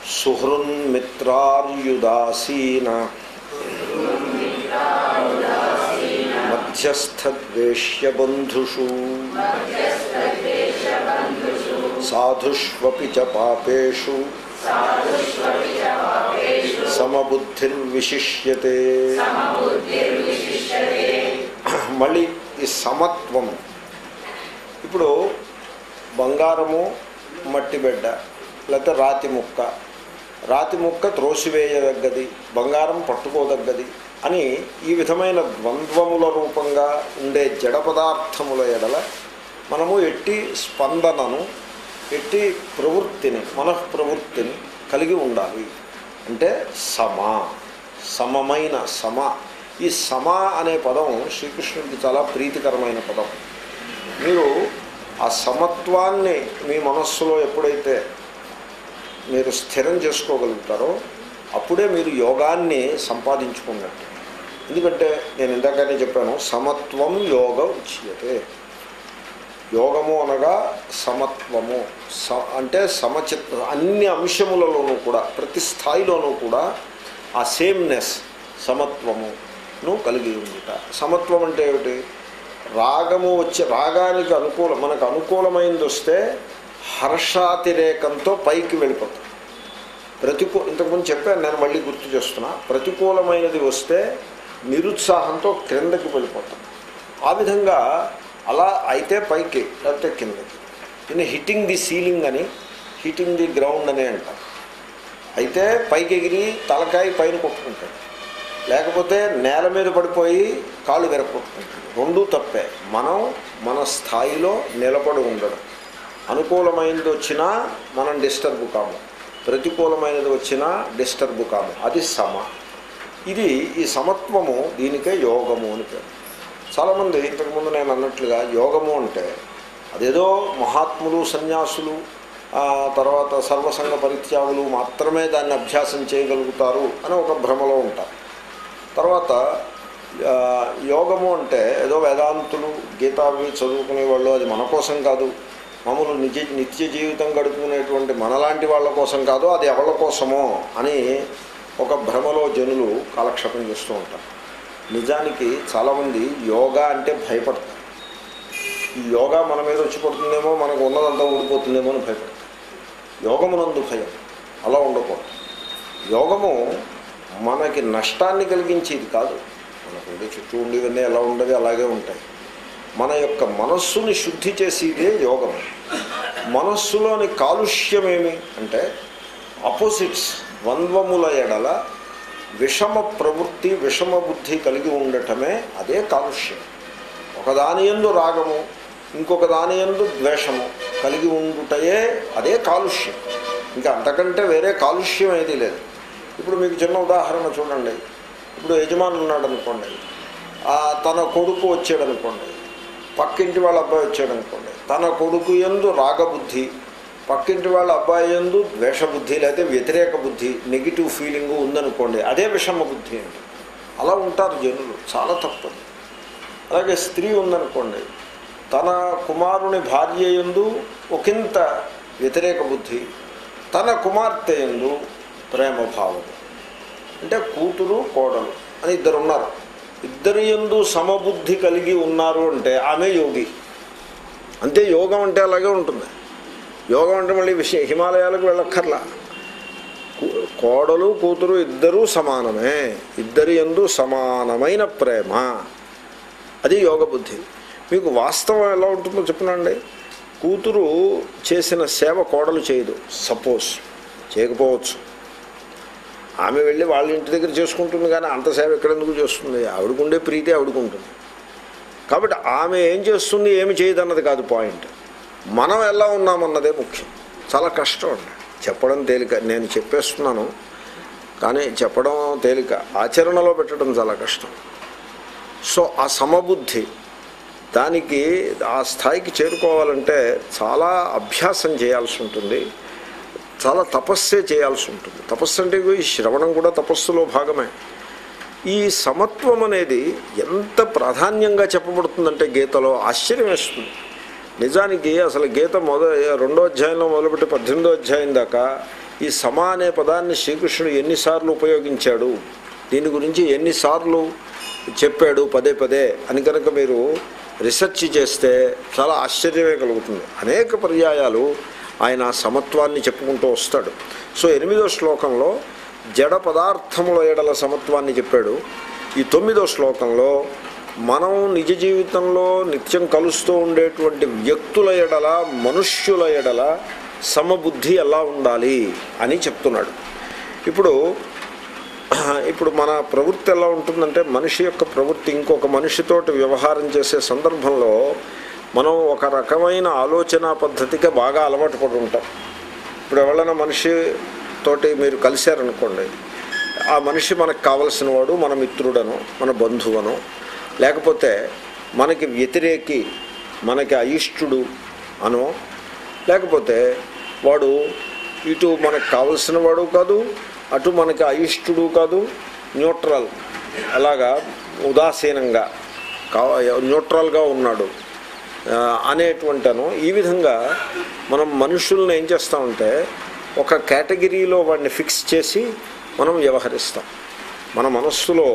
సుహృన్మిత్రార్యుదాసీన మధ్యస్థద్వేష్యబంధుషు సాధుష్వపి చ పాపేషు సమబుద్ధిర్విశిష్యతే మళ్ళీ ఈ సమత్వం ఇప్పుడు బంగారము మట్టి బిడ్డ లేకపోతే రాతి ముక్క రాతి ముక్క త్రోసివేయదగ్గది బంగారం పట్టుకోదగ్గది అని ఈ విధమైన ద్వంద్వముల రూపంగా ఉండే జడ పదార్థముల ఎడల మనము ఎట్టి స్పందనను ఎట్టి ప్రవృత్తిని మనఃప్రవృత్తిని కలిగి ఉండాలి అంటే సమ సమమైన సమ ఈ సమ అనే పదం శ్రీకృష్ణుడికి చాలా ప్రీతికరమైన పదం మీరు ఆ సమత్వాన్ని మీ మనస్సులో ఎప్పుడైతే మీరు స్థిరం చేసుకోగలుగుతారో అప్పుడే మీరు యోగాన్ని సంపాదించుకున్నట్టు ఎందుకంటే నేను ఇందాకనే చెప్పాను సమత్వం యోగ ఉచ్యతే యోగము అనగా సమత్వము స అంటే సమచిత్ అన్ని అంశములలోనూ కూడా ప్రతి స్థాయిలోనూ కూడా ఆ సేమ్నెస్ సమత్వమును కలిగి ఉందిట సమత్వం అంటే ఏమిటి రాగము వచ్చే రాగానికి అనుకూలం మనకు అనుకూలమైంది వస్తే హర్షాతిరేకంతో పైకి వెళ్ళిపోతాం ప్రతికూ ఇంతకుముందు చెప్పాను నేను మళ్ళీ గుర్తు చేస్తున్నా ప్రతికూలమైనది వస్తే నిరుత్సాహంతో క్రిందకి వెళ్ళిపోతాం ఆ విధంగా అలా అయితే పైకి లేకపోతే కిందకి దీన్ని హిట్టింగ్ ది సీలింగ్ అని హిట్టింగ్ ది గ్రౌండ్ అని అంటారు అయితే పైకి ఎగిరి తలకాయ పైన కొట్టుకుంటాడు లేకపోతే నేల మీద పడిపోయి కాళ్ళు విరగొట్టుకుంటాడు రెండూ తప్పే మనం మన స్థాయిలో నిలబడి ఉండడం అనుకూలమైనది వచ్చినా మనం డిస్టర్బ్ కాము ప్రతికూలమైనది వచ్చినా డిస్టర్బ్ కాము అది సమ ఇది ఈ సమత్వము దీనికే యోగము అని పేరు చాలామంది ఇంతకుముందు నేను అన్నట్లుగా యోగము అంటే అదేదో మహాత్ములు సన్యాసులు ఆ తర్వాత సర్వసంగ పరిత్యాగులు మాత్రమే దాన్ని అభ్యాసం చేయగలుగుతారు అని ఒక భ్రమలో ఉంటారు తర్వాత ఆ, యోగము అంటే ఏదో వేదాంతులు గీతావి చదువుకునే వాళ్ళు అది మన కోసం కాదు మామూలు నిజ నిత్య జీవితం గడుపుకునేటువంటి మనలాంటి వాళ్ళ కోసం కాదు అది ఎవరి కోసమో అని ఒక భ్రమలో జనులు కాలక్షేపం చేస్తూ ఉంటారు నిజానికి చాలామంది యోగా అంటే భయపడతారు ఈ యోగా మన మీద వచ్చి పడుతుందేమో మనకు ఉన్నదంతా ఊడిపోతుందేమో అని భయపడతారు యోగమునందు భయం అలా ఉండకూడదు యోగము మనకి నష్టాన్ని కలిగించేది కాదు మనకు ఉండే చుట్టూ ఉండేవన్నీ ఎలా ఉండేవి అలాగే ఉంటాయి మన యొక్క మనస్సుని శుద్ధి చేసేదే యోగం మనస్సులోని కాలుష్యం ఏమి అంటే ఆపోజిట్స్ ద్వంద్వముల ఎడల విషమ ప్రవృత్తి విషమ బుద్ధి కలిగి ఉండటమే అదే కాలుష్యం ఒకదాని ఎందు రాగము ఇంకొక దాని ఎందు ద్వేషము కలిగి ఉండుటయే అదే కాలుష్యం ఇంకా అంతకంటే వేరే కాలుష్యం ఏదీ లేదు ఇప్పుడు మీకు చిన్న ఉదాహరణ చూడండి ఇప్పుడు యజమాని ఉన్నాడు అనుకోండి ఆ, తన కొడుకు వచ్చాడు అనుకోండి పక్కింటి వాళ్ళ అబ్బాయి వచ్చాడు అనుకోండి తన కొడుకు ఎందు రాగబుద్ధి పక్కింటి వాళ్ళ అబ్బాయి ఎందు ద్వేషబుద్ధి లేదా వ్యతిరేక బుద్ధి నెగిటివ్ ఫీలింగ్ ఉందనుకోండి అదే విషమ బుద్ధి అండి అలా ఉంటారు జనులు చాలా తప్పదు అలాగే స్త్రీ ఉందనుకోండి తన కుమారుని భార్య ఎందు ఒకంత వ్యతిరేక బుద్ధి తన కుమార్తె ఎందు ప్రేమ భావం అంటే కూతురు కోడలు అని ఇద్దరు ఉన్నారు ఇద్దరి ఎందు సమబుద్ధి కలిగి ఉన్నారు అంటే ఆమె యోగి అంతే యోగం అంటే అలాగే ఉంటుంది యోగం అంటే మళ్ళీ విషయం హిమాలయాలకు వెళ్ళక్కర్లా కూ- కోడలు కూతురు ఇద్దరూ సమానమే ఇద్దరి ఎందు సమానమైన ప్రేమ అది యోగ బుద్ధి మీకు వాస్తవం ఎలా ఉంటుందో చెప్పనండి కూతురు చేసిన సేవ కోడలు చేయదు సపోజ్ చేయకపోవచ్చు ఆమె వెళ్ళి వాళ్ళ ఇంటి దగ్గర చేసుకుంటుంది కానీ అంత సేవ ఎక్కడెందుకు చేస్తుంది ఆవిడకుండే ప్రీతి ఆవిడకుంటుంది కాబట్టి ఆమె ఏం చేస్తుంది ఏమి చేయదన్నది కాదు పాయింట్ మనం ఎలా ఉన్నామన్నదే ముఖ్యం చాలా కష్టం అండి చెప్పడం తేలిక నేను చెప్పేస్తున్నాను కానీ చెప్పడం తేలిక ఆచరణలో పెట్టడం చాలా కష్టం సో ఆ సమబుద్ధి దానికి ఆ స్థాయికి చేరుకోవాలంటే చాలా అభ్యాసం చేయాల్సి ఉంటుంది చాలా తపస్సే చేయాల్సి ఉంటుంది తపస్సు అంటే ఇగో ఈ శ్రవణం కూడా తపస్సులో భాగమే ఈ సమత్వం అనేది ఎంత ప్రాధాన్యంగా చెప్పబడుతుందంటే గీతలో ఆశ్చర్యం వేస్తుంది నిజానికి అసలు గీత మొద రెండో అధ్యాయంలో మొదలుపెట్టి పద్దెనిమిదో అధ్యాయం దాకా ఈ సమ అనే పదాన్ని శ్రీకృష్ణుడు ఎన్నిసార్లు ఉపయోగించాడు దీని గురించి ఎన్నిసార్లు చెప్పాడు పదే పదే అని కనుక మీరు రీసెర్చ్ చేస్తే చాలా ఆశ్చర్యమే కలుగుతుంది అనేక పర్యాయాలు ఆయన సమత్వాన్ని చెప్పుకుంటూ వస్తాడు సో ఎనిమిదో శ్లోకంలో జడ పదార్థముల ఎడల సమత్వాన్ని చెప్పాడు ఈ తొమ్మిదో శ్లోకంలో మనం నిజ జీవితంలో నిత్యం కలుస్తూ ఉండేటువంటి వ్యక్తుల ఎడల మనుష్యుల ఎడల సమబుద్ధి ఎలా ఉండాలి అని చెప్తున్నాడు ఇప్పుడు ఇప్పుడు మన ప్రవృత్తి ఎలా ఉంటుందంటే మనిషి యొక్క ప్రవృత్తి ఇంకొక మనిషితోటి వ్యవహారం చేసే సందర్భంలో మనం ఒక రకమైన ఆలోచన పద్ధతికి బాగా అలవాటు పడి ఉంటాం ఇప్పుడు ఎవరైనా మనిషి తోటి మీరు కలిశారనుకోండి ఆ మనిషి మనకు కావలసిన వాడు మన మిత్రుడను మన బంధువను లేకపోతే మనకి వ్యతిరేకి మనకి అయిష్టుడు అనో లేకపోతే వాడు ఇటు మనకు కావలసిన వాడు కాదు అటు మనకి అయిష్టుడు కాదు న్యూట్రల్ అలాగా ఉదాసీనంగా కా న్యూట్రల్గా ఉన్నాడు ఆ, అనేటువంటను ఈ విధంగా మనం మనుషుల్ని ఏం చేస్తామంటే ఒక కేటగిరీలో వాడిని ఫిక్స్ చేసి మనం వ్యవహరిస్తాం మన మనస్సులో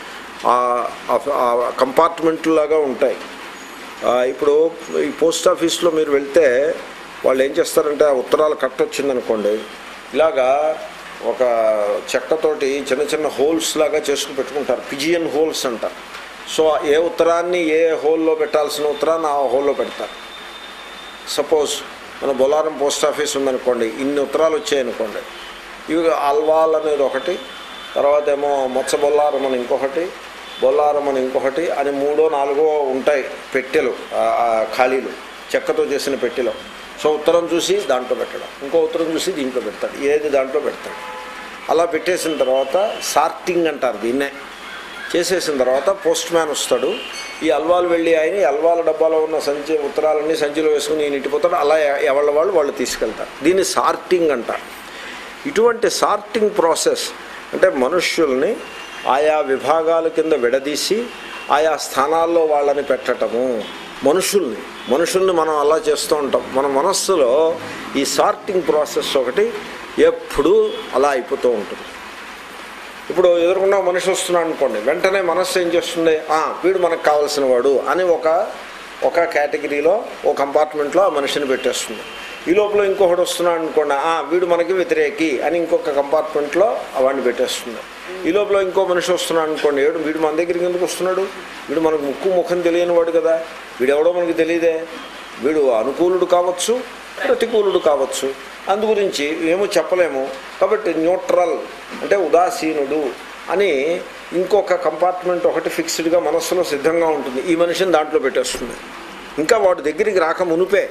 కంపార్ట్మెంట్లాగా ఉంటాయి ఆ, ఇప్పుడు ఈ పోస్ట్ ఆఫీస్లో మీరు వెళ్తే వాళ్ళు ఏం చేస్తారంటే ఆ ఉత్తరాలు కట్టొచ్చిందనుకోండి ఇలాగా ఒక చెక్కతోటి చిన్న చిన్న హోల్స్ లాగా చేసుకుని పెట్టుకుంటారు పిజియన్ హోల్స్ అంటారు సో ఏ ఉత్తరాన్ని ఏ హోల్లో పెట్టాల్సిన ఉత్తరాన్ని ఆ హోల్లో పెడతారు సపోజ్ మన బొలారం పోస్ట్ ఆఫీస్ ఉందనుకోండి ఇన్ని ఉత్తరాలు వచ్చాయనుకోండి ఇవి అల్వాల్ అనేది ఒకటి తర్వాత ఏమో మత్స్య బొల్లారం అని ఇంకొకటి బొల్లారం అని ఇంకొకటి అని మూడో నాలుగో ఉంటాయి పెట్టెలు ఆ- ఆ ఖాళీలు చెక్కతో చేసిన పెట్టెలు సో ఉత్తరం చూసి దాంట్లో పెట్టడం ఇంకో ఉత్తరం చూసి దీంట్లో పెడతాడు ఏది దాంట్లో పెడతాడు అలా పెట్టేసిన తర్వాత సార్టింగ్ అంటారు దీన్నే చేసేసిన తర్వాత పోస్ట్ మ్యాన్ వస్తాడు ఈ అల్వాలు వెళ్ళి ఆయన ఈ అల్వాల డబ్బాలో ఉన్న సంచి ఉత్తరాలన్నీ సంచిలో వేసుకుని ఈయన ఇటుపోతాడు అలా ఎ- ఎవళ్ళ వాళ్ళు వాళ్ళు తీసుకెళ్తారు దీన్ని సార్టింగ్ అంటారు ఇటువంటి సార్టింగ్ ప్రాసెస్ అంటే మనుష్యుల్ని ఆయా విభాగాల కింద విడదీసి ఆయా స్థానాల్లో వాళ్ళని పెట్టటము మనుషుల్ని మనుషుల్ని మనం అలా చేస్తూ ఉంటాం మన మనస్సులో ఈ సార్టింగ్ ప్రాసెస్ ఒకటి ఎప్పుడూ అలా అయిపోతూ ఉంటుంది ఇప్పుడు ఎదురుకుండా మనిషి వస్తున్నాడు అనుకోండి వెంటనే మనస్సు ఏం చేస్తుంది "ఆ, వీడు మనకు కావాల్సిన వాడు అని ఒక ఒక కేటగిరీలో ఒక కంపార్ట్మెంట్లో ఆ మనిషిని పెట్టేస్తుంది ఈ లోపల ఇంకొకటి వస్తున్నాడు అనుకోండి "ఆ, వీడు మనకి వ్యతిరేకి అని ఇంకొక కంపార్ట్మెంట్లో వాడిని పెట్టేస్తుంది ఈ లోపల ఇంకో మనిషి వస్తున్నాడు అనుకోండి ఏడు వీడు మన దగ్గరికి ఎందుకు వస్తున్నాడు వీడు మనకు ముక్కు ముఖం తెలియని వాడు కదా వీడు ఎవడో మనకి తెలియదే వీడు అనుకూలుడు కావచ్చు ప్రతికూలుడు కావచ్చు అందు గురించి ఏమో చెప్పలేము కాబట్టి న్యూట్రల్ అంటే ఉదాసీనుడు అని ఇంకొక కంపార్ట్మెంట్ ఒకటి ఫిక్స్డ్గా మనస్సులో సిద్ధంగా ఉంటుంది ఈ మనిషిని దాంట్లో పెట్టేస్తుంది ఇంకా వాడి దగ్గరికి రాక మునుపే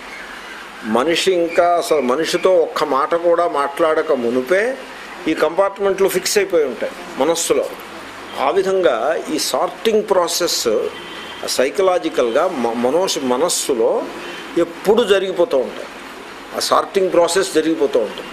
మనిషి ఇంకా అసలు మనిషితో ఒక్క మాట కూడా మాట్లాడక మునుపే ఈ కంపార్ట్మెంట్లు ఫిక్స్ అయిపోయి ఉంటాయి మనస్సులో ఆ విధంగా ఈ సార్టింగ్ ప్రాసెస్ సైకలాజికల్గా మనోష మనస్సులో ఎప్పుడు జరిగిపోతూ ఉంటాయి ఆ సార్టింగ్ ప్రాసెస్ జరిగిపోతూ ఉంటుంది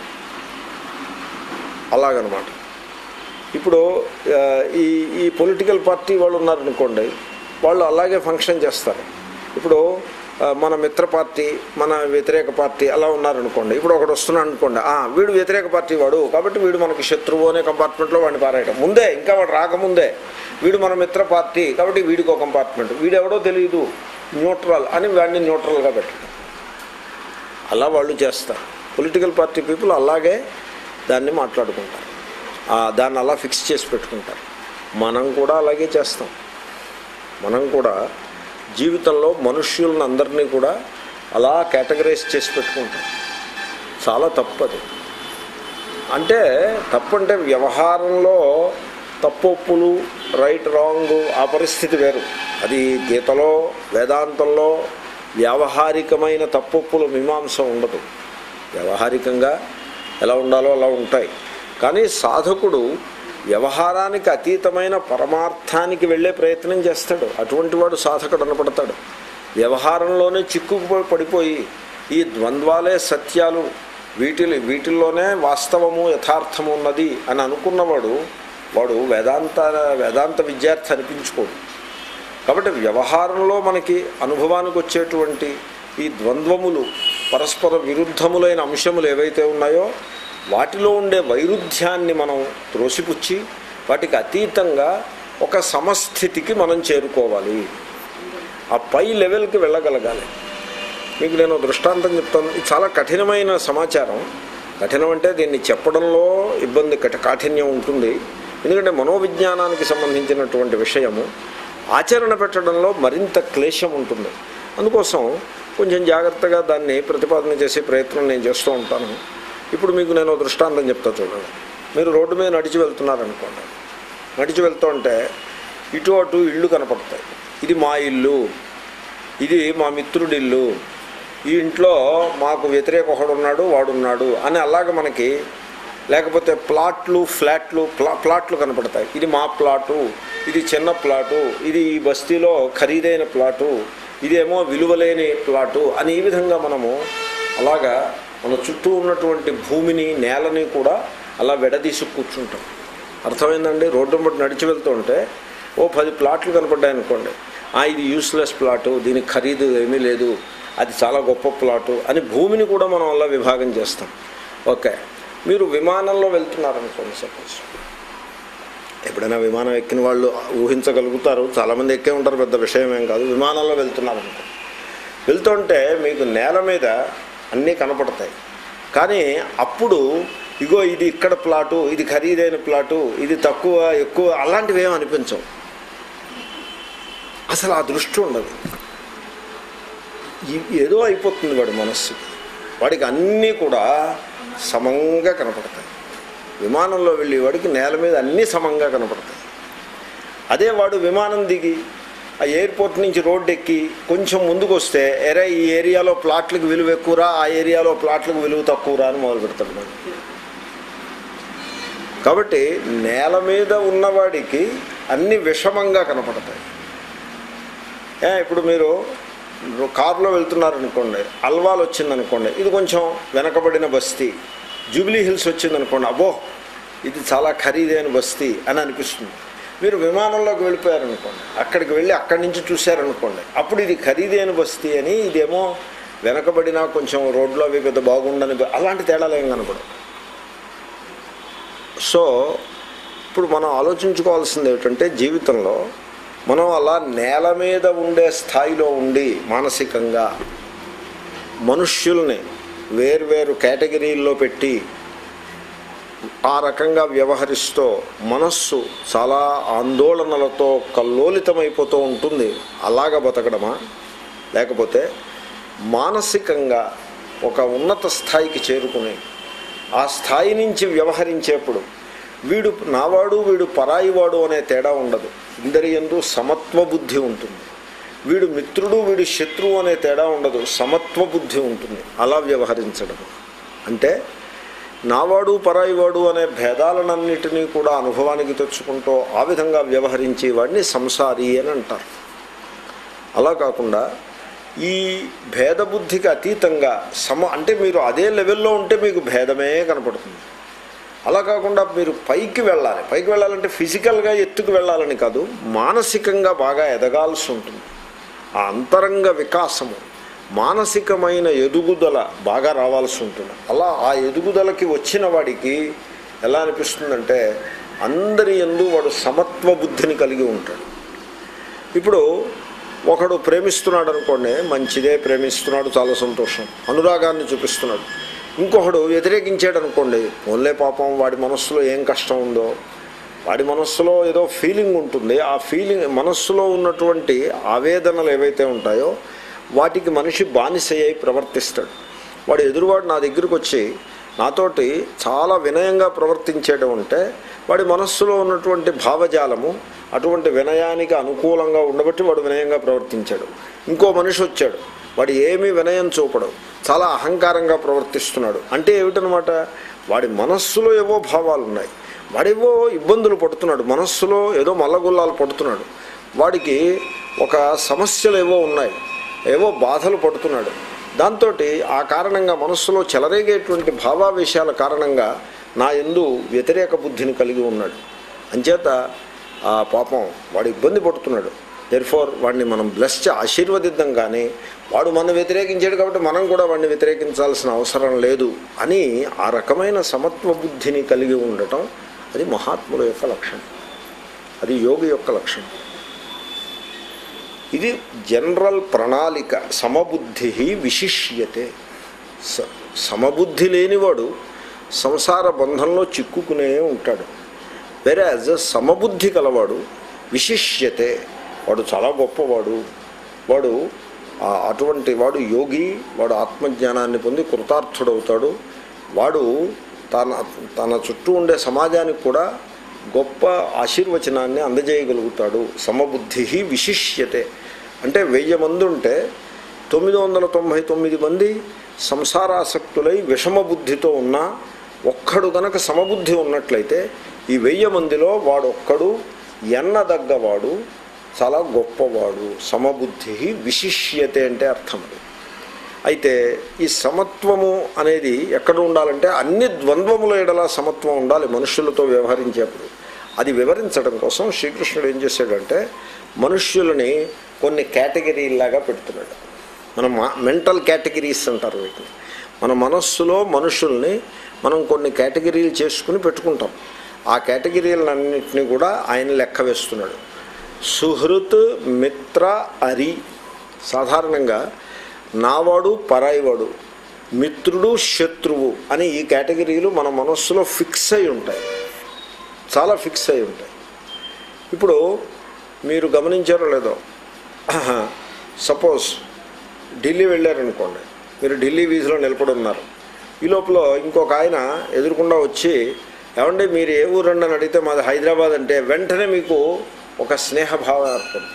అలాగనమాట ఇప్పుడు ఆ, ఈ ఈ పొలిటికల్ పార్టీ వాళ్ళు ఉన్నారనుకోండి వాళ్ళు అలాగే ఫంక్షన్ చేస్తారు ఇప్పుడు ఆ, మన మిత్ర పార్టీ మన వ్యతిరేక పార్టీ అలా ఉన్నారనుకోండి ఇప్పుడు ఒకడు వస్తున్నాడు అనుకోండి "ఆ, వీడు వ్యతిరేక పార్టీ వాడు కాబట్టి వీడు మనకి శత్రువు అనే కంపార్ట్మెంట్లో వాడిని పారేయడం ముందే ఇంకా వాడు రాకముందే వీడు మన మిత్ర పార్టీ కాబట్టి వీడికి ఒక కంపార్ట్మెంట్ వీడు ఎవడో తెలియదు న్యూట్రల్ అని వాడిని న్యూట్రల్గా పెట్టడం అలా వాళ్ళు చేస్తారు పొలిటికల్ పార్టీ పీపుల్ అలాగే దాన్ని మాట్లాడుకుంటారు ఆ, దాన్ని అలా ఫిక్స్ చేసి పెట్టుకుంటారు మనం కూడా అలాగే చేస్తాం మనం కూడా జీవితంలో మనుష్యులను అందరినీ కూడా అలా కేటగరైజ్ చేసి పెట్టుకుంటాం చాలా తప్పది అంటే తప్పంటే వ్యవహారంలో తప్పొప్పులు రైట్ రాంగ్ ఆ పరిస్థితి వేరు అది గీతలో వేదాంతంలో వ్యావహారికమైన తప్పొప్పుల మీమాంస ఉండదు వ్యవహారికంగా ఎలా ఉండాలో అలా ఉంటాయి కానీ సాధకుడు వ్యవహారానికి అతీతమైన పరమార్థానికి వెళ్ళే ప్రయత్నం చేస్తాడు అటువంటి వాడు సాధకుడు అనపడతాడు వ్యవహారంలోనే చిక్కుకు పడిపోయి ఈ ద్వంద్వాలే సత్యాలు వీటిని వీటిల్లోనే వాస్తవము యథార్థము ఉన్నది అని అనుకున్నవాడు వాడు వేదాంత వేదాంత విద్యార్థి అనిపించుకోడు కాబట్టి వ్యవహారంలో మనకి అనుభవానికి వచ్చేటువంటి ఈ ద్వంద్వములు పరస్పర విరుద్ధములైన అంశములు ఏవైతే ఉన్నాయో వాటిలో ఉండే వైరుధ్యాన్ని మనం త్రోసిపుచ్చి వాటికి అతీతంగా ఒక సమస్థితికి మనం చేరుకోవాలి ఆ పై లెవెల్కి వెళ్ళగలగాలి మీకు నేను దృష్టాంతం చెప్తాను ఇది చాలా కఠినమైన సమాచారం కఠినం అంటే దీన్ని చెప్పడంలో ఇబ్బంది కఠ కాఠిన్యం ఉంటుంది ఎందుకంటే మనోవిజ్ఞానానికి సంబంధించినటువంటి విషయము ఆచరణ పెట్టడంలో మరింత క్లేశం ఉంటుంది అందుకోసం కొంచెం జాగ్రత్తగా దాన్ని ప్రతిపాదన చేసే ప్రయత్నం నేను చేస్తూ ఉంటాను ఇప్పుడు మీకు నేను ఓ దృష్టాంతం చెప్తా చూడండి మీరు రోడ్డు మీద నడిచి వెళ్తున్నారనుకోండి నడిచి వెళ్తూ ఉంటే ఇటు అటు ఇళ్ళు కనపడతాయి ఇది మా ఇల్లు ఇది మా మిత్రుడి ఇల్లు ఈ ఇంట్లో మాకు వ్యతిరేక ఒకడు ఉన్నాడు వాడున్నాడు అని అలాగ మనకి లేకపోతే ప్లాట్లు ఫ్లాట్లు ప్లా ప్లాట్లు కనపడతాయి ఇది మా ప్లాటు ఇది చిన్న ప్లాటు ఇది ఈ బస్తీలో ఖరీదైన ప్లాటు ఇదేమో విలువలేని ప్లాటు అని ఈ విధంగా మనము అలాగా మన చుట్టూ ఉన్నటువంటి భూమిని నేలని కూడా అలా విడదీసి కూర్చుంటాం అర్థమైందండి రోడ్డు బట్టి నడిచి వెళ్తుంటే ఓ పది ప్లాట్లు కనపడ్డాయి అనుకోండి ఆ ఇది యూస్లెస్ ప్లాటు దీనికి ఖరీదు ఏమీ లేదు అది చాలా గొప్ప ప్లాటు అని భూమిని కూడా మనం అలా విభాగం చేస్తాం ఓకే మీరు విమానంలో వెళ్తున్నారనుకోండి సపోజ్ ఎప్పుడైనా విమానం ఎక్కిన వాళ్ళు ఊహించగలుగుతారు చాలామంది ఎక్కే ఉంటారు పెద్ద విషయం ఏం కాదు విమానంలో వెళ్తున్నారనుకో వెళ్తుంటే మీకు నేల మీద అన్నీ కనపడతాయి కానీ అప్పుడు ఇగో ఇది ఇక్కడ ప్లాటు ఇది ఖరీదైన ప్లాటు ఇది తక్కువ ఎక్కువ అలాంటివి ఏం అనిపించవు అసలు ఆ దృష్టి ఉండదు ఈ- ఏదో అయిపోతుంది వాడి మనస్సుకి వాడికి అన్నీ కూడా సమంగా కనపడతాయి విమానంలో వెళ్ళి వాడికి నేల మీద అన్నీ సమంగా కనపడతాయి అదే వాడు విమానం దిగి ఆ ఎయిర్పోర్ట్ నుంచి రోడ్డు ఎక్కి కొంచెం ముందుకు వస్తే ఎరే ఈ ఏరియాలో ప్లాట్లకు విలువ ఎక్కువరా ఆ ఏరియాలో ప్లాట్లకు విలువ తక్కువరా అని మొదలు పెడతాడు మనం కాబట్టి నేల మీద ఉన్నవాడికి అన్ని విషమంగా కనపడతాయి ఏ, ఇప్పుడు మీరు కారులో వెళ్తున్నారనుకోండి అల్వాల్ వచ్చిందనుకోండి ఇది కొంచెం వెనకబడిన బస్తీ జూబ్లీ హిల్స్ వచ్చిందనుకోండి అబ్బో ఇది చాలా ఖరీదైన బస్తీ అని అనిపిస్తుంది మీరు విమానంలోకి వెళ్ళిపోయారనుకోండి అక్కడికి వెళ్ళి అక్కడి నుంచి చూశారనుకోండి అప్పుడు ఇది ఖరీదైన బస్తీ అని ఇదేమో వెనకబడిన కొంచెం రోడ్లో అవి పెద్ద బాగుండని బ- అలాంటి తేడాలు ఏం కనపడవు సో ఇప్పుడు మనం ఆలోచించుకోవాల్సింది ఏమిటంటే జీవితంలో మనం అలా నేల మీద ఉండే స్థాయిలో ఉండి మానసికంగా మనుష్యుల్ని వేర్వేరు కేటగిరీల్లో పెట్టి ఆ రకంగా వ్యవహరిస్తూ మనస్సు చాలా ఆందోళనలతో కల్లోలితమైపోతూ ఉంటుంది అలాగ బతకడమా లేకపోతే మానసికంగా ఒక ఉన్నత స్థాయికి చేరుకుని ఆ స్థాయి నుంచి వ్యవహరించేప్పుడు వీడు నావాడు వీడు పరాయివాడు అనే తేడా ఉండదు ఇందరి యందు సమత్వ బుద్ధి ఉంటుంది వీడు మిత్రుడు వీడు శత్రువు అనే తేడా ఉండదు సమత్వ బుద్ధి ఉంటుంది అలా వ్యవహరించడం అంటే నావాడు పరాయివాడు అనే భేదాలనన్నిటినీ కూడా అనుభవానికి తెచ్చుకుంటూ ఆ విధంగా వ్యవహరించే వాడిని సంసారి అని అంటారు అలా కాకుండా ఈ భేదబుద్ధికి అతీతంగా సమ అంటే మీరు అదే లెవెల్లో ఉంటే మీకు భేదమే కనపడుతుంది అలా కాకుండా మీరు పైకి వెళ్ళాలి పైకి వెళ్ళాలంటే ఫిజికల్గా ఎత్తుకు వెళ్ళాలని కాదు మానసికంగా బాగా ఎదగాల్సి ఉంటుంది ఆ అంతరంగ వికాసము మానసికమైన ఎదుగుదల బాగా రావాల్సి ఉంటుంది అలా ఆ ఎదుగుదలకి వచ్చిన వాడికి ఎలా అనిపిస్తుందంటే అందరి ఎందు వాడు సమత్వ బుద్ధిని కలిగి ఉంటాడు ఇప్పుడు ఒకడు ప్రేమిస్తున్నాడు అనుకోండి మంచిదే ప్రేమిస్తున్నాడు చాలా సంతోషం అనురాగాన్ని చూపిస్తున్నాడు ఇంకొకడు వ్యతిరేకించాడు అనుకోండి ఓన్లే పాపం వాడి మనస్సులో ఏం కష్టం ఉందో వాడి మనస్సులో ఏదో ఫీలింగ్ ఉంటుంది ఆ ఫీలింగ్ మనస్సులో ఉన్నటువంటి ఆవేదనలు ఏవైతే ఉంటాయో వాటికి మనిషి బానిసయ్యి ప్రవర్తిస్తాడు వాడు ఎదురువాడు నా దగ్గరికి వచ్చి నాతోటి చాలా వినయంగా ప్రవర్తించేయడం ఉంటే వాడి మనస్సులో ఉన్నటువంటి భావజాలము అటువంటి వినయానికి అనుకూలంగా ఉండబట్టి వాడు వినయంగా ప్రవర్తించాడు ఇంకో మనిషి వచ్చాడు వాడు ఏమీ వినయం చూపడు చాలా అహంకారంగా ప్రవర్తిస్తున్నాడు అంటే ఏమిటనమాట వాడి మనస్సులో ఏవో భావాలు ఉన్నాయి వాడేవో ఇబ్బందులు పడుతున్నాడు మనస్సులో ఏదో మల్లగుల్లాలు పడుతున్నాడు వాడికి ఒక సమస్యలు ఏవో ఉన్నాయి ఏవో బాధలు పడుతున్నాడు దాంతో ఆ కారణంగా మనస్సులో చెలరేగేటువంటి భావావేశాల కారణంగా నా ఎందు వ్యతిరేక బుద్ధిని కలిగి ఉన్నాడు అంచేత ఆ పాపం వాడు ఇబ్బంది పడుతున్నాడు దెర్ఫోర్ వాడిని మనం బ్లెస్ చే ఆశీర్వదిద్దాం కానీ వాడు మన వ్యతిరేకించాడు కాబట్టి మనం కూడా వాడిని వ్యతిరేకించాల్సిన అవసరం లేదు అని ఆ రకమైన సమత్వ బుద్ధిని కలిగి ఉండటం అది మహాత్ముల యొక్క లక్షణం అది యోగి యొక్క లక్షణం ఇది జనరల్ ప్రణాళిక సమబుద్ధి విశిష్యతే స సమబుద్ధి లేనివాడు సంసార బంధంలో చిక్కుకునే ఉంటాడు వెరాజ్ సమబుద్ధి కలవాడు విశిష్యతే వాడు చాలా గొప్పవాడు వాడు ఆ అటువంటి వాడు యోగి వాడు ఆత్మజ్ఞానాన్ని పొంది కృతార్థుడవుతాడు వాడు తన తన చుట్టూ ఉండే సమాజానికి కూడా గొప్ప ఆశీర్వచనాన్ని అందజేయగలుగుతాడు సమబుద్ధి విశిష్యతే అంటే వెయ్యి మంది ఉంటే తొమ్మిది వందల తొంభై తొమ్మిది మంది సంసారాసక్తులై విషమ బుద్ధితో ఉన్న ఒక్కడు గనక సమబుద్ధి ఉన్నట్లయితే ఈ వెయ్యి మందిలో వాడొక్కడు ఎన్నదగ్గవాడు చాలా గొప్పవాడు సమబుద్ధి విశిష్యతే అంటే అర్థం అది అయితే ఈ సమత్వము అనేది ఎక్కడ ఉండాలంటే అన్ని ద్వంద్వముల ఎడల సమత్వం ఉండాలి మనుషులతో వ్యవహరించేప్పుడు అది వివరించడం కోసం శ్రీకృష్ణుడు ఏం చేశాడంటే మనుష్యులని కొన్ని కేటగిరీలాగా పెడుతున్నాడు మన మెంటల్ కేటగిరీస్ అంటారు వీటిని మన మనస్సులో మనుషుల్ని మనం కొన్ని కేటగిరీలు చేసుకుని పెట్టుకుంటాం ఆ కేటగిరీలన్నింటినీ కూడా ఆయన లెక్క వేస్తున్నాడు సుహృత్ మిత్ర అరి సాధారణంగా నావాడు పరాయివాడు మిత్రుడు శత్రువు అని ఈ కేటగిరీలు మన మనస్సులో ఫిక్స్ అయి ఉంటాయి చాలా ఫిక్స్ అయి ఉంటాయి ఇప్పుడు మీరు గమనించారో లేదో సపోజ్ ఢిల్లీ వెళ్ళారనుకోండి మీరు ఢిల్లీ వీధిలో నిలబడి ఉన్నారు ఈ లోపల ఇంకొక ఆయన ఎదురుకుండా వచ్చి ఏమంటే మీరు ఏ ఊరండి అని అడిగితే మాది హైదరాబాద్ అంటే వెంటనే మీకు ఒక స్నేహభావం ఏర్పడుతుంది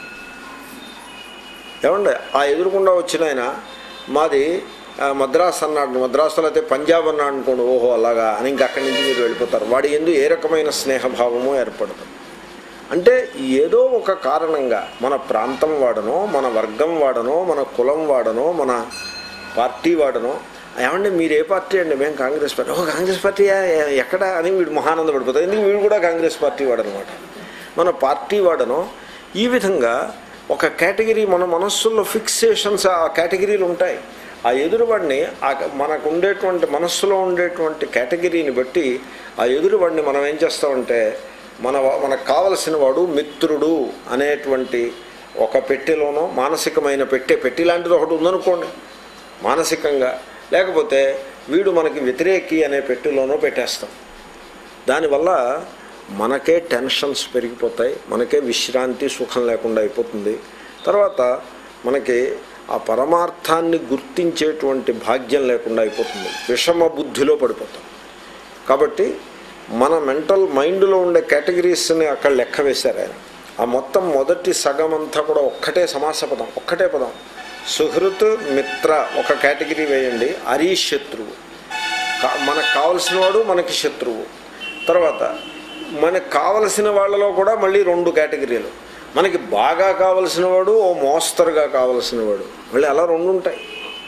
ఏమండి ఆ ఎదురుకుండా వచ్చిన ఆయన మాది ఆ, మద్రాస్ అన్నాడు మద్రాసులో అయితే పంజాబ్ అన్నాడు అనుకోండి ఓహో అలాగా అని ఇంక అక్కడి నుంచి మీరు వెళ్ళిపోతారు వాడి ఎందు ఏ రకమైన స్నేహభావము ఏర్పడుతుంది అంటే ఏదో ఒక కారణంగా మన ప్రాంతం వాడనో మన వర్గం వాడనో మన కులం వాడనో మన పార్టీ వాడనో ఏమంటే మీరు ఏ పార్టీ అండి మేము కాంగ్రెస్ పార్టీ ఓ కాంగ్రెస్ పార్టీ ఎక్కడ అని వీడు మహానంద పడిపోతారు ఎందుకు వీడు కూడా కాంగ్రెస్ పార్టీ వాడనమాట మన పార్టీ వాడనో ఈ విధంగా ఒక కేటగిరీ మన మనస్సుల్లో ఫిక్సేషన్స్ ఆ కేటగిరీలు ఉంటాయి ఆ ఎదురువాడిని ఆ మనకు ఉండేటువంటి మనస్సులో ఉండేటువంటి కేటగిరీని బట్టి ఆ ఎదురువాడిని మనం ఏం చేస్తామంటే మన మనకు కావలసిన వాడు మిత్రుడు అనేటువంటి ఒక పెట్టెలోనో మానసికమైన పెట్టె పెట్టి లాంటిది ఒకటి ఉందనుకోండి మానసికంగా లేకపోతే వీడు మనకి వ్యతిరేకి అనే పెట్టెలోనో పెట్టేస్తాం దానివల్ల మనకే టెన్షన్స్ పెరిగిపోతాయి మనకే విశ్రాంతి సుఖం లేకుండా అయిపోతుంది తర్వాత మనకి ఆ పరమార్థాన్ని గుర్తించేటువంటి భాగ్యం లేకుండా అయిపోతుంది విషమ బుద్ధిలో పడిపోతాం కాబట్టి మన మెంటల్ మైండ్లో ఉండే కేటగిరీస్ని అక్కడ లెక్క వేశారు ఆయన ఆ మొత్తం మొదటి సగం అంతా కూడా ఒక్కటే సమాస పదం ఒక్కటే పదం సుహృత్ మిత్ర ఒక కేటగిరీ వేయండి అరీ శత్రువు కా- మనకు కావలసిన వాడు మనకి శత్రువు తర్వాత మనకు కావలసిన వాళ్ళలో కూడా మళ్ళీ రెండు కేటగిరీలు మనకి బాగా కావలసిన వాడు ఓ మోస్తరుగా కావలసిన వాడు మళ్ళీ అలా రెండు ఉంటాయి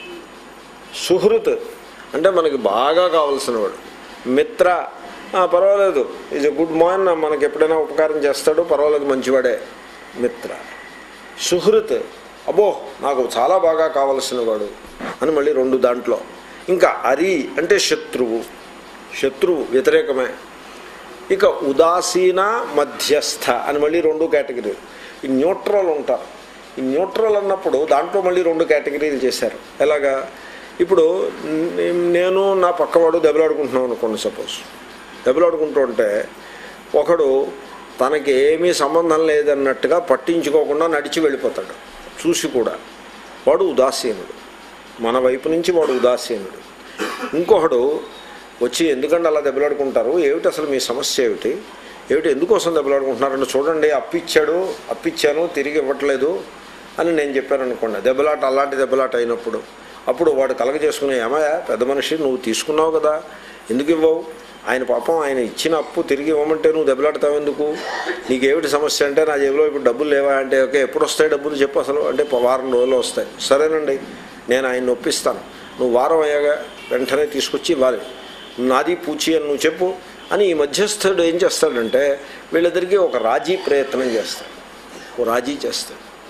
సుహృత్ అంటే మనకి బాగా కావలసిన వాడు మిత్ర "ఆ, పర్వాలేదు ఈజ్ ఎ గుడ్ మాన్ మనకి ఎప్పుడైనా ఉపకారం చేస్తాడు పర్వాలేదు మంచివాడే మిత్ర సుహృత్ అబ్బో నాకు చాలా బాగా కావలసిన వాడు అని మళ్ళీ రెండు దాంట్లో ఇంకా అరి అంటే శత్రువు శత్రువు వ్యతిరేకమే ఇక ఉదాసీన మధ్యస్థ అని మళ్ళీ రెండు కేటగిరీలు ఈ న్యూట్రల్ ఉంటారు ఈ న్యూట్రల్ అన్నప్పుడు దాంట్లో మళ్ళీ రెండు కేటగిరీలు చేశారు ఎలాగా ఇప్పుడు నే- నేను నా పక్కవాడు దెబ్బలాడుకుంటున్నాం అనుకోండి సపోజ్ దెబ్బలాడుకుంటూ ఉంటే ఒకడు తనకి ఏమీ సంబంధం లేదన్నట్టుగా పట్టించుకోకుండా నడిచి వెళ్ళిపోతాడు చూసి కూడా వాడు ఉదాసీనుడు మన వైపు నుంచి వాడు ఉదాసీనుడు ఇంకొకడు వచ్చి ఎందుకంటే అలా దెబ్బలాడుకుంటారు ఏమిటి అసలు మీ సమస్య ఏమిటి ఏమిటి ఎందుకోసం దెబ్బలాడుకుంటున్నారంటే చూడండి అప్పిచ్చాడు అప్పిచ్చాను తిరిగి ఇవ్వట్లేదు అని నేను చెప్పాను అనుకోండి దెబ్బలాట అలాంటి దెబ్బలాట అయినప్పుడు అప్పుడు వాడు కలగ చేసుకునే ఏమయ్యా పెద్ద మనిషి నువ్వు తీసుకున్నావు కదా ఎందుకు ఇవ్వవు ఆయన పాపం ఆయన ఇచ్చిన అప్పు తిరిగి ఇవ్వమంటే నువ్వు దెబ్బలాడతావు ఎందుకు నీకేమిటి సమస్య అంటే నా జేబులో ఇప్పుడు డబ్బులు లేవా అంటే ఓకే ఎప్పుడు వస్తాయి డబ్బులు చెప్పు అసలు అంటే వారం రోజులు వస్తాయి సరేనండి నేను ఆయన ఒప్పిస్తాను నువ్వు వారం అయ్యాగా వెంటనే తీసుకొచ్చి ఇవ్వాలి నాది పూచి అని నువ్వు చెప్పు అని ఈ మధ్యస్థుడు ఏం చేస్తాడంటే వీళ్ళిద్దరికీ ఒక రాజీ ప్రయత్నం చేస్తాడు ఓ రాజీ చేస్తాడు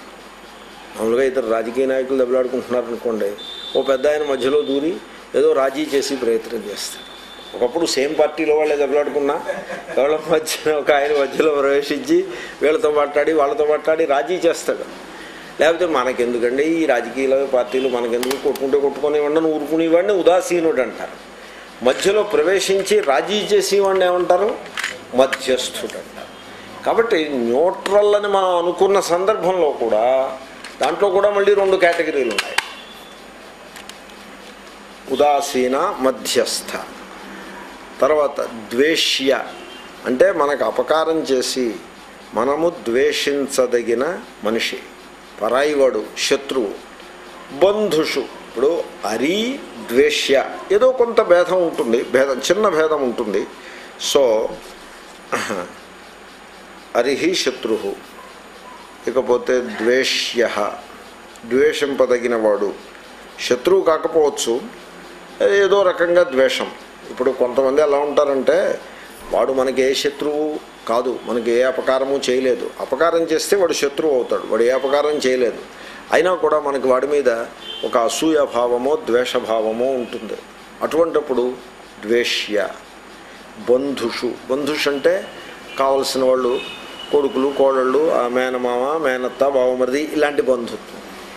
మామూలుగా ఇద్దరు రాజకీయ నాయకులు దెబ్బలాడుకుంటున్నారు అనుకోండి ఓ పెద్ద ఆయన మధ్యలో దూరి ఏదో రాజీ చేసి ప్రయత్నం చేస్తారు ఒకప్పుడు సేమ్ పార్టీలో వాళ్ళే దెబ్బలాడుకున్నా ఎవరి మధ్య ఒక ఆయన మధ్యలో ప్రవేశించి వీళ్ళతో మాట్లాడి వాళ్ళతో మాట్లాడి రాజీ చేస్తాడు లేకపోతే మనకెందుకండి ఈ రాజకీయ పార్టీలు మనకెందుకు కొట్టుకుంటే కొట్టుకునేవాడిని ఊరుకునేవాడిని ఉదాసీనుడు అంటారు మధ్యలో ప్రవేశించి రాజీ చేసేవాడిని ఏమంటారు మధ్యస్థుడు అంటారు కాబట్టి న్యూట్రల్ అని మనం అనుకున్న సందర్భంలో కూడా దాంట్లో కూడా మళ్ళీ రెండు కేటగిరీలు ఉన్నాయి ఉదాసీన మధ్యస్థ తర్వాత ద్వేష్య అంటే మనకు అపకారం చేసి మనము ద్వేషించదగిన మనిషి పరాయివాడు శత్రువు బంధుషు ఇప్పుడు అరి ద్వేష్య ఏదో కొంత భేదం ఉంటుంది భేదం చిన్న భేదం ఉంటుంది సో అరిహి శత్రు ఇకపోతే ద్వేష్య ద్వేషింపదగిన వాడు శత్రువు కాకపోవచ్చు ఏదో రకంగా ద్వేషం ఇప్పుడు కొంతమంది ఎలా ఉంటారంటే వాడు మనకి ఏ శత్రువు కాదు మనకి ఏ అపకారము చేయలేదు అపకారం చేస్తే వాడు శత్రువు అవుతాడు వాడు ఏ అపకారం చేయలేదు అయినా కూడా మనకి వాడి మీద ఒక అసూయ భావమో ద్వేషభావమో ఉంటుంది అటువంటప్పుడు ద్వేష్య బంధుషు బంధుషు అంటే కావలసిన వాళ్ళు కొడుకులు కోడళ్ళు ఆ మేనమామ మేనత్త బావమరిది ఇలాంటి బంధుత్వం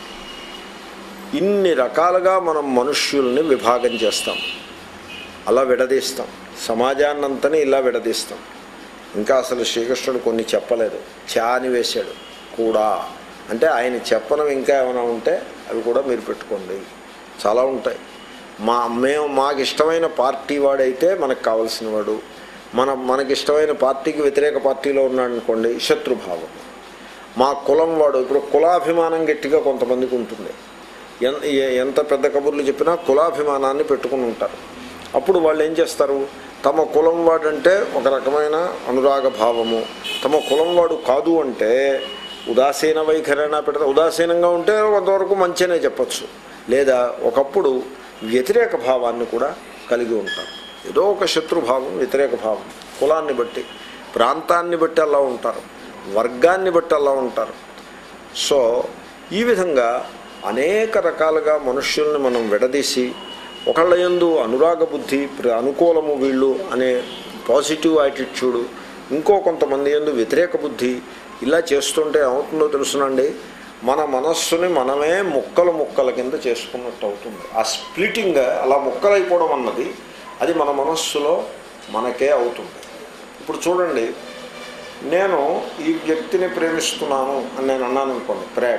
ఇన్ని రకాలుగా మనం మనుష్యుల్ని విభాగం చేస్తాం అలా విడదీస్తాం సమాజాన్నంతని ఇలా విడదీస్తాం ఇంకా అసలు శ్రీకృష్ణుడు కొన్ని చెప్పలేదు చా అని వేశాడు కూడా అంటే ఆయన చెప్పనం ఇంకా ఏమైనా ఉంటే అవి కూడా మీరు పెట్టుకోండి చాలా ఉంటాయి మా మేము మాకు ఇష్టమైన పార్టీ వాడైతే మనకు కావలసిన వాడు మన మనకి ఇష్టమైన పార్టీకి వ్యతిరేక పార్టీలో ఉన్నాడు అనుకోండి శత్రుభావం మా కులం వాడు ఇప్పుడు కులాభిమానం గట్టిగా కొంతమందికి ఉంటుంది ఎన్- ఎ- ఎంత పెద్ద కబుర్లు చెప్పినా కులాభిమానాన్ని పెట్టుకుని ఉంటారు అప్పుడు వాళ్ళు ఏం చేస్తారు తమ కులం వాడంటే ఒక రకమైన అనురాగ భావము తమ కులం వాడు కాదు అంటే ఉదాసీన వైఖరైనా పెడతా ఉదాసీనంగా ఉంటే కొంతవరకు మంచినే చెప్పచ్చు లేదా ఒకప్పుడు వ్యతిరేక భావాన్ని కూడా కలిగి ఉంటారు ఏదో ఒక శత్రుభావం వ్యతిరేక భావం కులాన్ని బట్టి ప్రాంతాన్ని బట్టి అలా ఉంటారు వర్గాన్ని బట్టి అలా ఉంటారు సో ఈ విధంగా అనేక రకాలుగా మనుష్యుల్ని మనం విడదీసి ఒకళ్ళ యందు అనురాగ బుద్ధి ప్ర- అనుకూలము వీళ్ళు అనే పాజిటివ్ యాటిట్యూడు ఇంకో కొంతమంది యందు వ్యతిరేక బుద్ధి ఇలా చేస్తుంటే ఏమవుతుందో తెలుసునండి మన మనస్సుని మనమే ముక్కలు ముక్కల కింద చేసుకున్నట్టు అవుతుంది ఆ స్ప్లిటింగ్ అలా ముక్కలైపోవడం అన్నది అది మన మనస్సులో మనకే అవుతుంది ఇప్పుడు చూడండి నేను ఈ వ్యక్తిని ప్రేమిస్తున్నాను అని నేను అన్నాను అనుకోండి ప్రేమ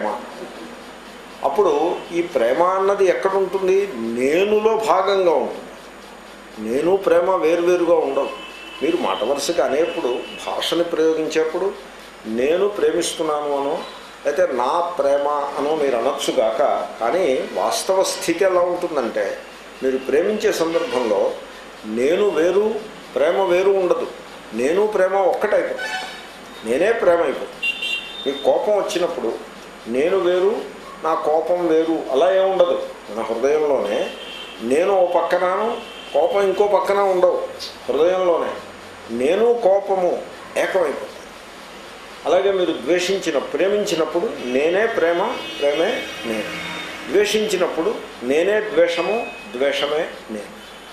అప్పుడు ఈ ప్రేమ అన్నది ఎక్కడ ఉంటుంది నేనులో భాగంగా ఉంటుంది నేను ప్రేమ వేరువేరుగా ఉండవు మీరు మాట వరుసగా అనేప్పుడు భాషని ప్రయోగించేప్పుడు నేను ప్రేమిస్తున్నాను అనో అయితే నా ప్రేమ అనో మీరు అనొచ్చుగాక కానీ వాస్తవ స్థితి ఎలా ఉంటుందంటే మీరు ప్రేమించే సందర్భంలో నేను వేరు ప్రేమ వేరు ఉండదు నేను ప్రేమ ఒక్కటైపోతుంది నేనే ప్రేమ అయిపోతుంది మీకు కోపం వచ్చినప్పుడు నేను వేరు నా కోపం వేరు అలా ఏముండదు మన హృదయంలోనే నేను ఓ పక్కనాను కోపం ఇంకో పక్కన ఉండవు హృదయంలోనే నేను కోపము ఏకమైపోతాయి అలాగే మీరు ద్వేషించిన ప్రేమించినప్పుడు నేనే ప్రేమ ప్రేమే నేను ద్వేషించినప్పుడు నేనే ద్వేషము ద్వేషమే నేను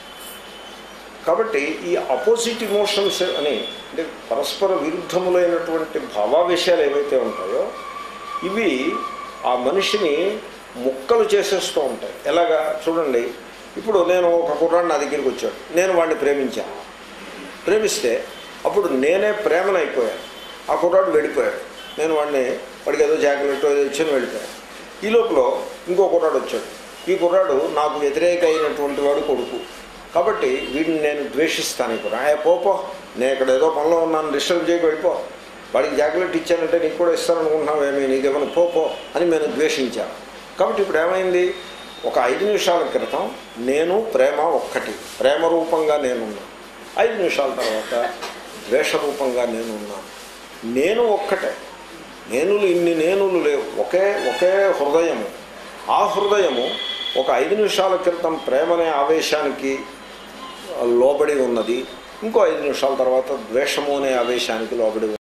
కాబట్టి ఈ అపోజిట్ ఇమోషన్స్ అని అంటే పరస్పర విరుద్ధములైనటువంటి భావావేశాలు ఏవైతే ఉంటాయో ఇవి ఆ మనిషిని ముక్కలు చేసేస్తూ ఉంటాయి ఎలాగా చూడండి ఇప్పుడు నేను ఒక కుర్రాడు నా దగ్గరికి వచ్చాడు నేను వాడిని ప్రేమించాను ప్రేమిస్తే అప్పుడు నేనే ప్రేమను అయిపోయాను ఆ కుర్రాడు వెళ్ళిపోయాడు నేను వాడిని వాడికి ఏదో జాకెట్ ఏదో ఇచ్చాను వెళ్ళిపోయాను ఈ లోపల ఇంకో కుర్రాడు వచ్చాడు ఈ కుర్రాడు నాకు వ్యతిరేక అయినటువంటి వాడు కొడుకు కాబట్టి వీడిని నేను ద్వేషిస్తాను ఇప్పుడు ఏ పోపో నేను ఇక్కడ ఏదో పనిలో ఉన్నాను డిస్టర్బ్ చేయకు వెళ్ళిపో వాడికి జాకెట్ ఇచ్చానంటే నీకు కూడా ఇస్తాను అనుకుంటున్నావేమీ నీకేమైనా పోపో అని నేను ద్వేషించాను కాబట్టి ఇప్పుడు ఏమైంది ఒక ఐదు నిమిషాల క్రితం నేను ప్రేమ ఒక్కటి ప్రేమ రూపంగా నేనున్నాను ఐదు నిమిషాల తర్వాత ద్వేష రూపంగా నేనున్నాను నేను ఒక్కటే నేనులు ఇన్ని నేనులు లేవు ఒకే ఒకే హృదయము ఆ హృదయము ఒక ఐదు నిమిషాల క్రితం ప్రేమనే ఆవేశానికి లోబడి ఉన్నది ఇంకో ఐదు నిమిషాల తర్వాత ద్వేషము అనే ఆవేశానికి లోబడి